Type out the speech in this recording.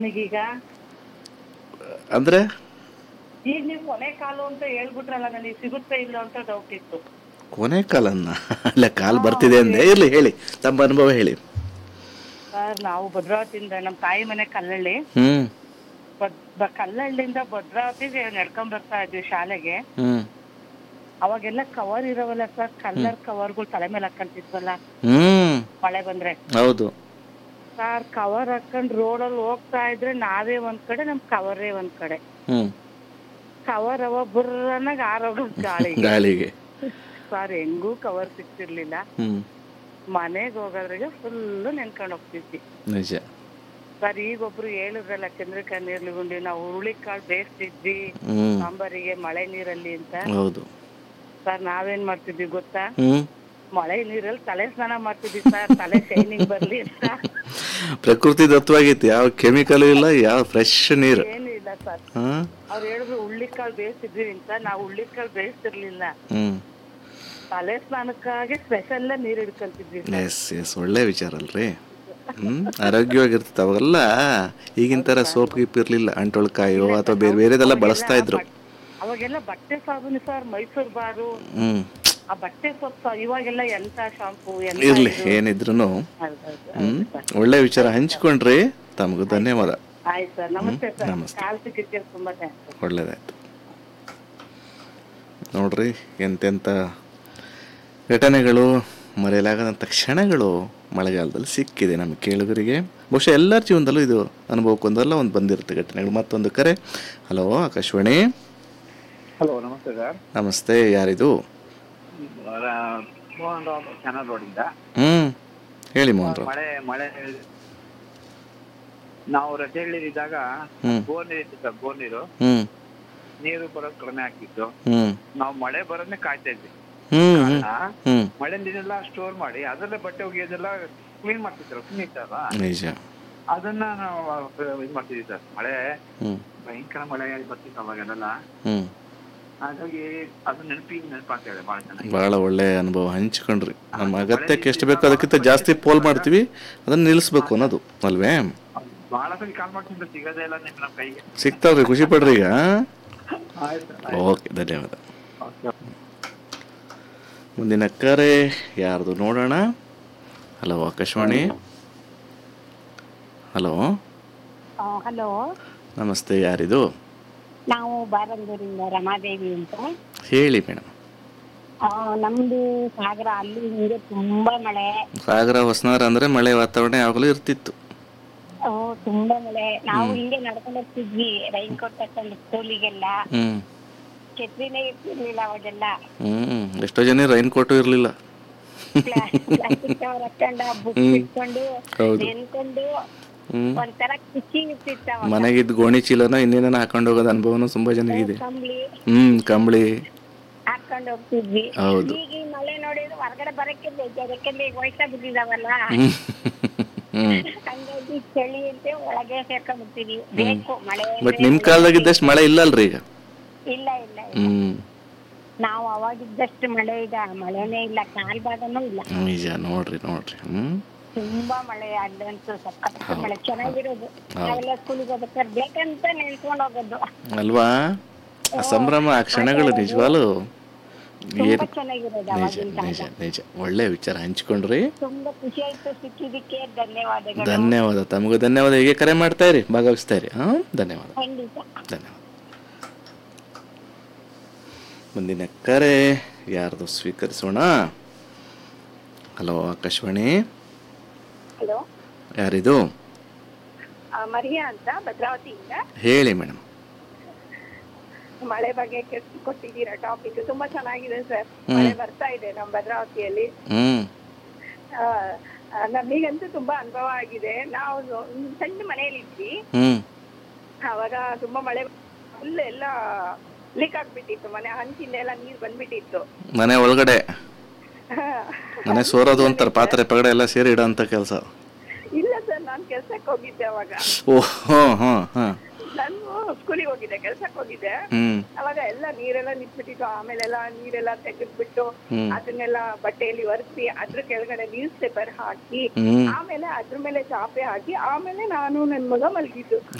ಈಗ ಅಂದ್ರೆ ಈಗ ನೀವು ಕೊನೆ ಕಾಲು ಅಂತ ಹೇಳ್ಬಿಟ್ರಲ್ಲ ನನಗೆ ಸಿಗುತ್ತೆ ಇಲ್ಲ ಅಂತ ಡೌಟ್ ಇತ್ತು ಕೊನೆ ಕಾಲನ್ನ ಅಲ್ಲ ಕಾಲ್ ಬರ್ತಿದೆ ಅಂದೆ ಇರ್ಲಿ ಹೇಳಿ ತಮ್ಮ ಅನುಭವ ಹೇಳಿ ಸರ್ ನಾವು ಭದ್ರಾವತಿಯಿಂದ ನಮ್ಮ ತಾಯಿ ಮನೆ ಕಲ್ಲಳ್ಳಿ ಹ್ಮ್ ಬದ್- ಬ- ಕಲ್ಲಳ್ಳಿಯಿಂದ ಭದ್ರಾವತಿಗೆ ನಡ್ಕೊಂಡ್ ಬರ್ತಾ ಇದ್ವಿ ಶಾಲೆಗೆ ಹ್ಮ್ ಅವಾಗೆಲ್ಲ ಕವರ್ ಇರೋವಲ್ಲ ಸರ್ ಕಲ್ಲರ್ ಕವರ್ಗಳು ತಲೆ ಮೇಲೆ ಹಾಕೊಂತಿದ್ವಲ್ಲ ಹ್ಮ್ ಮಳೆ ಬಂದ್ರೆ ಹೌದು ಸರ್ ಕವರ್ ಹಾಕೊಂಡ್ ರೋಡಲ್ಲಿ ಹೋಗ್ತಾ ಇದ್ರೆ ನಾವೇ ಒಂದ್ ಕಡೆ ನಮ್ ಕವರೇ ಒಂದ್ ಕಡೆ ಹ್ಮ್ ಕವರ್ ಅವ ಬುರ್ರನಾಗ ಆರೋಗೋದ್ ಗಾಳಿ ಗಾಳಿಗೆ ಸರ್ ಹೆಂಗೂ ಕವರ್ ಸಿಕ್ತಿರ್ಲಿಲ್ಲ ಹ್ಮ್ ಮನೆಗೆ ಹೋಗೋದ್ರಿಗೆ ಫುಲ್ ನೆನ್ಕೊಂಡ್ ಹೋಗ್ತಿದ್ವಿ ನಿಜ ಸರ್ ಈಗ ಒಬ್ರು ಹೇಳಿದ್ರಲ್ಲ ಚಂದ್ರಿಕಾ ನೀರ್ಲಿಗುಂಡಿ ನಾವು ಹುರುಳಿಕಾಳು ಬೇಯಿಸ್ತಿದ್ವಿ ಹ್ಮ್ ಸಾಂಬಾರಿಗೆ ಮಳೆ ನೀರಲ್ಲಿ ಅಂತ ಹೌದು ಸರ್ ನಾವೇನ್ ಮಾಡ್ತಿದ್ವಿ ಗೊತ್ತಾ ಹ್ಮ್ ಮಳೆ ನೀರಲ್ಲಿ ತಲೆ ಸ್ನಾನ ಮಾಡ್ತಿದ್ವಿ ಸರ್ ತಲೆ ಶೈನಿಂಗ್ ಬರ್ಲಿ ಅಂತ ಪ್ರಕೃತಿ ದತ್ತವಾಗಿತ್ತು ಯಾವ ಕೆಮಿಕಲ್ ಇಲ್ಲ ಯಾವ ಫ್ರೆಶ್ ನೀರು ಏನು ಇಲ್ಲ ಸರ್ ಹಾ ಅವ್ರು ಹೇಳಿದ್ರು ಹುಳ್ಳಿಕಾಳು ಬೇಯಿಸ್ತಿದ್ವಿ ಅಂತ ನಾವು ಹುಳ್ಳಿಕಾಳು ಬೇಯಿಸ್ತಿರ್ಲಿಲ್ಲ ಹ್ಮ್ ತಲೆ ಸ್ನಾನಕ್ಕಾಗಿ ಸ್ಪೆಷಲ್ ನೀರ್ ಹಿಡ್ಕೊಂತಿದ್ವಿ ಎಸ್ ಎಸ್ ಒಳ್ಳೆ ವಿಚಾರ ಅಲ್ರಿ ಹ್ಮ್ ಆರೋಗ್ಯವಾಗಿರ್ತದೆ ಅವಾಗೆಲ್ಲ ಈಗಿನ ತರ ಸೋಪ್ ಗೀಪ್ ಇರ್ಲಿಲ್ಲ ಅಂಟೊಳ್ಕಾಯೋ ಅಥವಾ ಬೇರೆ ಬೇರೆದೆಲ್ಲ ಬಳಸ್ತಾ ಇದ್ರು ಅವಾಗೆಲ್ಲ ಬಟ್ಟೆ ಸಾಬೂನು ಸರ್ ಮೈಸೂರ್ ಬಾರು ಹ್ಮ್ ಆ ಬಟ್ಟೆ ಸೊಪ್ಪು ಇವಾಗೆಲ್ಲ ಎಂತ ಶಾಂಪೂ ಎಂತ ಇರ್ಲಿ ಇದು. ಏನಿದ್ರು ಹೌದೌದು. ಹ್ಮ್ ಒಳ್ಳೆ ವಿಚಾರ ಹಂಚ್ಕೊಂಡ್ರಿ ತಮಗೂ ಧನ್ಯವಾದ ಆಯ್ತು ಸರ್ ನಮಸ್ತೆ ಸರ್ ನಮಸ್ತೆ. ಕಾಲ್ ಸಿಕ್ಕಿದ್ದೆ ತುಂಬಾ ಥ್ಯಾಂಕ್ಸ್ ಒಳ್ಳೇದಾಯ್ತು ನೋಡ್ರಿ ಎಂತೆಂಥ ಘಟನೆಗಳು ಮರೆಯಲಾಗದಂಥ ಕ್ಷಣಗಳು ಮಳೆಗಾಲದಲ್ಲಿ ಸಿಕ್ಕಿದೆ ನಮ್ಮ ಕೇಳುಗರಿಗೆ ಬಹುಶಃ ಎಲ್ಲರ ಜೀವನದಲ್ಲೂ ಇದು ಅನುಭವಕ್ಕೊಂದಲ್ಲ ಒಂದು ಬಂದಿರುತ್ತೆ ಘಟನೆಗಳು ಮತ್ತೊಂದು ಕರೆ ಹಲೋ ಆಕಾಶವಾಣಿ ಹಲೋ ನಮಸ್ತೆ ಸರ್ ನಮಸ್ತೆ ಯಾರಿದು ಮೋಹನ್ ರಾವ್ ಚಾನಲ್ ರೋಡಿಂದ ಹ್ಞೂ ಹೇಳಿ ಮೋಹನ್ ರಾವ್ ಮಳೆ ಮಳೆ ನಾವು ರಜೆಗಳಿದ್ದಾಗ ಹ್ಮ್. ಬೋರ್ ನೀರು ಇತ್ತು ಸರ್ ಬೋರ್ ನೀರು ಹ್ಞೂ ನೀರು ಬರೋದು ಕಡಿಮೆ ಆಗ್ತಿತ್ತು ಹ್ಞೂ ನಾವು ಮಳೆ ಬರೋದನ್ನೇ ಕಾಯ್ತಾ ಇದ್ವಿ ಹ್ಞೂ ಹ್ಞೂ ಕಾರಣ ಹ್ಞೂ ಮಳೆ ನೀರೆಲ್ಲ ಸ್ಟೋರ್ ಮಾಡಿ ಅದರಲ್ಲೇ ಬಟ್ಟೆ ಒಗೆಯೋದೆಲ್ಲ ಕ್ಲೀನ್ ಮಾಡ್ತಿದ್ರು ಕ್ಲೀನ್ ಇತ್ತಲ್ಲ ನಿಜ ಅದನ್ನ ನಾವು ಇದು ಮಾಡ್ತಿದ್ವಿ ಸರ್ ಮಳೆ ಹ್ಞೂ ಭಯಂಕರ ಮಳೆ ಬರ್ತಿತ್ತು ಅವಾಗೆಲ್ಲ ಹ್ಞೂ ಹಾಗಾಗಿ ಅದು ನೆನಪಿ ನೆನಪಾಗ್ತಾ ಇದೆ ಬಹಳ ಚೆನ್ನಾಗಿ ಭಾಳ ಒಳ್ಳೆ ಅನುಭವ ಹಂಚ್ಕೊಂಡ್ರಿ ನಮ್ಮ ಅಗತ್ಯಕ್ಕೆ ಎಷ್ಟು ಬೇಕೋ ಅದಕ್ಕಿಂತ ಜಾಸ್ತಿ ಪೋಲ್ ಮಾಡ್ತೀವಿ ಅದನ್ನ ನಿಲ್ಲಿಸ್ಬೇಕು ಅನ್ನೋದು ಅಲ್ವೇ ಬಹಳ ಸಲ ಕಾಲ್ ಮಾಡ್ತಿದ್ರೆ ಸಿಗೋದೇ ಇಲ್ಲ ನಿಮ್ ನಮ್ಮ ಕೈಗೆ ಸಿಗ್ತಾವ್ರಿ ಖುಷಿ ಪಡ್ರಿ ಈಗ ಆಯ್ತು ಓಕೆ ಧನ್ಯವಾದ ಆಯ್ತು ಮುಂದಿನ ಕರೆ ಯಾರ್ದು ನೋಡೋಣ ಹಲೋ ಆಕಾಶವಾಣಿ ಹಲೋ ಹಲೋ ನಮಸ್ತೆ ಯಾರಿದು ನಾವು ಬಾರಂದೂರಿಂದ ರಮಾದೇವಿ ಅಂತ ಹೇಳಿ ಮೇಡಮ್ ಆ, ನಮ್ದು ಸಾಗರ ಅಲ್ಲಿ ಹಿಂಗೆ ತುಂಬಾ ಮಳೆ ಸಾಗರ ಹೊಸನಾರ ಅಂದ್ರೆ ಮಳೆ ವಾತಾವರಣ ಯಾವಾಗಲೂ ಇರ್ತಿತ್ತು ಆ, ತುಂಬಾ ಮಳೆ ನಾವು ಹಿಂಗೆ ನಡ್ಕೊಂಡು ಹೋಗ್ತಿದ್ವಿ ರೈನ್ ಕೋಟ್ ತಕೊಂಡು ಸ್ಕೂಲಿಗೆಲ್ಲ ಹ್ಮ್ ಛತ್ರಿನೇ ಇರ್ತಿರ್ಲಿಲ್ಲ ಅವಾಗೆಲ್ಲ ಹ್ಮ್ ಎಷ್ಟೋ ಜನ ರೈನ್ ಕೋಟು ಇರಲಿಲ್ಲ ಪ್ಲಾಸ್ಟಿಕ್ ಕವರ್ ಹಾಕೊಂಡ ಬುಕ್ ಹ್ಮ್. ಇಟ್ಕೊಂಡು ಹೌದು. ನೆನ್ಕೊಂಡು ಹ್ಮ್ ಒಂಥರ ಖುಷಿ ಇರ್ತಿತ್ತು ಅವಾಗ ಮನೆಗಿದ್ದ ಗೋಣಿ ಚೀಲನ ಇನ್ನೇನ ಹಾಕೊಂಡು ಹೋಗೋದು ಅನುಭವನೂ ತುಂಬಾ ಜನಗಿದೆ ಕಂಬ್ಳಿ ಹ್ಮ್ ಕಂಬಳಿ ಹಾಕೊಂಡು ಹೋಗ್ತಿದ್ವಿ ಹೌದು. ಈಗ ಈ ಮಳೆ ನೋಡಿದ್ರೆ ಹೊರಗಡೆ ಬರಕ್ಕೆ ಬೇಜಾರು ಯಾಕಂದ್ರೆ ಈಗ ವಯಸ್ಸಾಗಿ ಬಿದ್ದಿದಾವಲ್ಲ ಹ್ಮ್ ಹ್ಮ್ ಹಂಗಾಗಿ ಚಳಿ ಅಂತ ಒಳಗೆ ಸೇರ್ಕೊಂಡ್ಬಿಡ್ತೀವಿ ಬೇಕು ಮಳೆ ಬಟ್ ಅಂದ್ರೆ ನಿಮ್ ಕಾಲದಾಗಿದ್ದಷ್ಟು ಮಳೆ ಇಲ್ಲ ಅಲ್ರಿ ಈಗ ಇಲ್ಲ ಇಲ್ಲ ಇಲ್ಲ. ಹ್ಮ್ ನಾವು ಅವಾಗಿದ್ದಷ್ಟು ಮಳೆ ಈಗ ಮಳೆನೇ ಇಲ್ಲ ಕಾಲ್ ಭಾಗನೂ ಇಲ್ಲ ನಿಜ ನೋಡ್ರಿ ನೋಡ್ರಿ ಹ್ಮ್ ತುಂಬಾ ಮಳೆ ಅಡ್ವಾನ್ಸ್ ಸಖತ್ ಮಳೆ ಚೆನ್ನಾಗಿರೋದು ನಾವೆಲ್ಲ ಸ್ಕೂಲಿಗೆ ಹೋಗ್ಬೇಕಾದ್ರೆ ಬೇಕಂತ ನೆನ್ಸ್ಕೊಂಡು ಹೋಗೋದು ಅಲ್ವಾ ಆ ಸಂಭ್ರಮ ಆ ಕ್ಷಣಗಳು ನಿಜವಾಲು ತುಂಬಾ ಏನು ಚೆನ್ನಾಗಿರೋದು ನಿಜ ಅವಾಗಿನ ನಿಜ ಕಾಲ ನಿಜ ಒಳ್ಳೆ ವಿಚಾರ ಹಂಚ್ಕೊಂಡ್ರಿ ತುಂಬಾ ಖುಷಿ ಆಯ್ತು ಸಿಕ್ಕಿದ್ದಕ್ಕೆ ಧನ್ಯವಾದಗಳು ಧನ್ಯವಾದ ತಮಗೂ ಧನ್ಯವಾದ ಹೀಗೆ ಕರೆ ಮಾಡ್ತಾ ಇರಿ ಭಾಗವಹಿಸ್ತಾ ಇರಿ ಹಾ ಧನ್ಯವಾದ ಖಂಡಿತ ಧನ್ಯವಾದ ಮುಂದಿನ ಕರೆ ಯಾರ್ದು ಸ್ವೀಕರಿಸೋಣ ಹಲೋ ಆಕಾಶವಾಣಿ ಹಲೋ ಯಾರಿದು ಮರಿಯಾ ಅಂತ ಭದ್ರಾವತಿಯಿಂದ ಹೇಳಿ ಮೇಡಮ್ ಮಳೆ ಬಗ್ಗೆ ಕೊಟ್ಟಿದ್ದೀರಾ ಟಾಪಿಕ್ ತುಂಬಾ ಚೆನ್ನಾಗಿದೆ ಸರ್ ಹ್ಮ್. ಮಳೆ ಬರ್ತಾ ಇದೆ ನಮ್ಮ ಭದ್ರಾವತಿಯಲ್ಲಿ ಹ್ಮ್ ಆ, ಆ, ನಮಗಂತೂ ತುಂಬಾ ಅನುಭವ ಆಗಿದೆ ನಾವು ಒಂದ್ ಸಣ್ಣ ಮನೆಯಲ್ಲಿ ಇದ್ವಿ ಹ್ಮ್ ಅವಾಗ ತುಂಬಾ ಮಳೆ ಫುಲ್ ಎಲ್ಲ ಲೀಕ್ ಆಗ್ಬಿಟ್ಟಿತ್ತು ಮನೆ ಹಂಚಿಂದ ಎಲ್ಲ ನೀರ್ ಬಂದ್ಬಿಟ್ಟಿತ್ತು ಮನೆ ಒಳಗಡೆ ಮನೆ ಸೋರೋದು ಅಂತಾರೆ ಪಾತ್ರೆ ಪಗಡೆ ಎಲ್ಲ ಸೇರಿ ಇಡೋ ಅಂತ ಕೆಲಸ ಇಲ್ಲ ಸರ್ ನಾನ್ ಕೆಲ್ಸಕ್ಕೆ ಹೋಗಿದ್ದೆ ಅವಾಗ ಓ ಹ್ಞೂ ಹ್ಞೂ ಹಾಂ ನಾನು ಸ್ಕೂಲಿಗೆ ಹೋಗಿದ್ದೆ ಕೆಲ್ಸಕ್ಕೆ ಹೋಗಿದ್ದೆ ಹ್ಮ್ ಅವಾಗ ಎಲ್ಲ ನೀರೆಲ್ಲ ನಿಂತ್ಬಿಟ್ಟಿತ್ತು ಆಮೇಲೆಲ್ಲ ನೀರೆಲ್ಲ ತೆಗೆದ್ಬಿಟ್ಟು ಹ್ಮ್. ಅದನ್ನೆಲ್ಲ ಬಟ್ಟೆಯಲ್ಲಿ ಒರೆಸಿ ಅದ್ರ ಕೆಳಗಡೆ ನ್ಯೂಸ್ ಪೇಪರ್ ಹಾಕಿ ಹ್ಮ್ ಆಮೇಲೆ ಅದ್ರ ಮೇಲೆ ಚಾಪೆ ಹಾಕಿ ಆಮೇಲೆ ನಾನು ನನ್ ಮಗ ಮಲಗಿದ್ದು